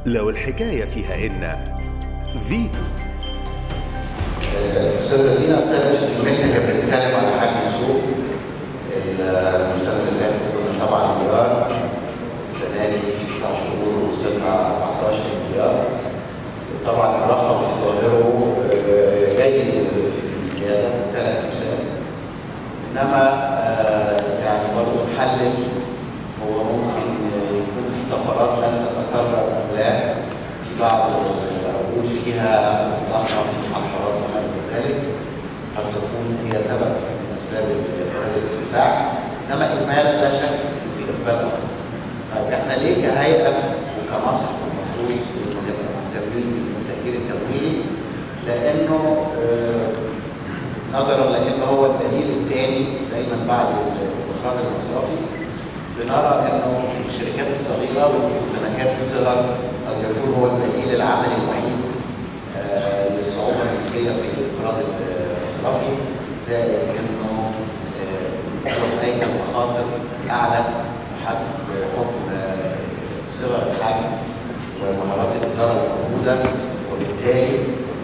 لو الحكاية فيها إن فيتو الاستاذه دينا ابتدت في كلمتها كانت بتتكلم على حجم السوق السنه اللي فاتت كنا 7 مليار السنه دي في 9 شهور وصلنا 14 مليار طبعا الرقم في ظاهره آه، جيد في الزياده ثلاث امثال انما آه، يعني برضه نحلل هو ممكن يكون في طفرات لن تتكرر ام لا في بعض العقود فيها ضخمه في حفرات وما الى ذلك قد تكون هي سبب من اسباب هذا الارتفاع انما اجمالا لا شك إن في اقبال اكثر. طيب احنا ليه كهيئه وكمصر المفروض إنه نبقى مهتمين بالتاجير التمويلي؟ لانه آه، نظرا لان هو البديل الثاني دايما بعد الاخراج المصرفي بنرى انه الشركات الصغيره ومتناهيات الصغر قد يكون هو البديل العملي الوحيد آه، للصعوبه النسبيه في الاقراض المصرفي زائد انه آه، له هيكل مخاطر اعلى بحجم حكم آه، صغر الحجم ومهارات الاداره الموجوده وبالتالي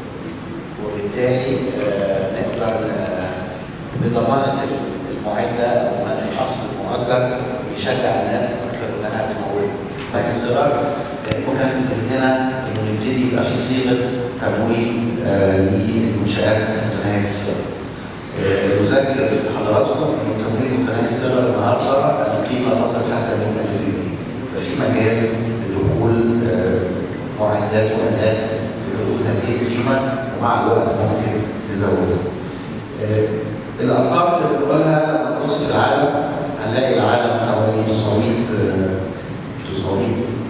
وبالتالي آه، نقدر آه، بضمانه المعده او الاصل المؤجر يشجع الناس اكثر انها تمول باقي الصغر لانه كان في ذهننا انه يبتدي يبقى في صيغه تمويل آه، للمنشات متناهيه الصغر. آه، نذكر حضراتكم انه تمويل متناهي الصغر النهارده القيمه تصل حتى 100000 جنيه ففي مجال لدخول آه، معدات والات في حدود هذه القيمه ومع الوقت ممكن نزودها. آه، الارقام اللي بنقولها لما نبص في العالم هنلاقي العالم حوالي 900 آه، 900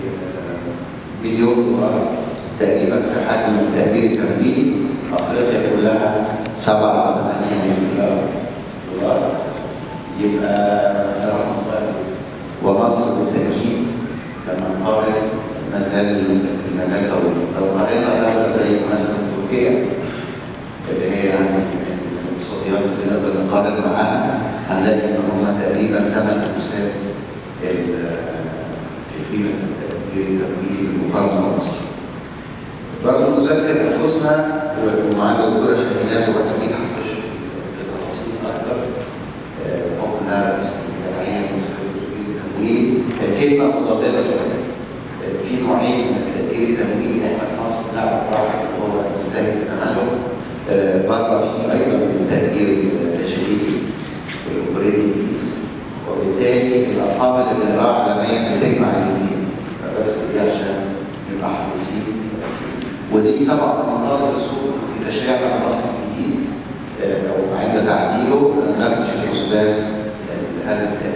آه، مليون دولار تقريبا في حجم التأجير التمويلي افريقيا كلها 7 او 8 مليار دولار يبقى رقم صغير جدا. ومصر بالتأكيد لما نقارن ما زال المجال طويل لو قارنا دولة زي مثلا تركيا اللي هي يعني من الاقتصاديات اللي نقدر نقارن معاها هنلاقي ان هم تقريبا ثمان امثال ال- في قيمه التقدير التمويلي بالمقارنه بمصر. برضه نذكر انفسنا ومعانا الدكتوره شاهيناز واكيد هنخش في التفاصيل اكثر آه، بحكم انها رئيسه الجمعيه في مساله التقدير التمويلي الكلمه متضادره شويه. آه، في نوعين من التقدير التمويلي احنا في مصر نعرف واحد هو منتهي التملك آه، بره في ايضا التقدير التشغيلي والاوبريتنج ليز وبالتالي الارقام اللي بنقراها عالميا بتجمع الاثنين بس دي عشان نبقى حديثين ودي طبعا مقابل السوق في تشريع مصر الجديد آه، او عند تعديله ناخد في الحسبان هذا التقدير